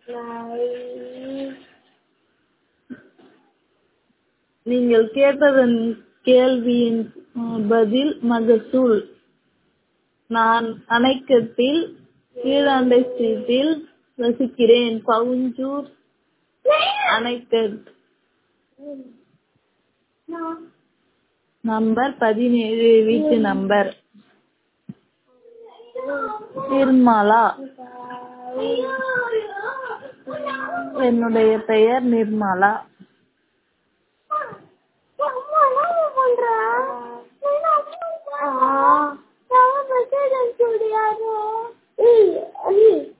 நீங்கள் கேட்டதன் கேள்வியின் பதில் மகசூல் நான் அணைக்கட்டில் கீழாண்டை ஸ்ட்ரீட்டில் வசிக்கிறேன் பவுஞ்சூர் அணைக்கட் நம்பர் பதினேழு வீட்டு நம்பர் நிர்மலா என்னுடைய பெயர் Nirmala Ah, estaba pasando estudiando.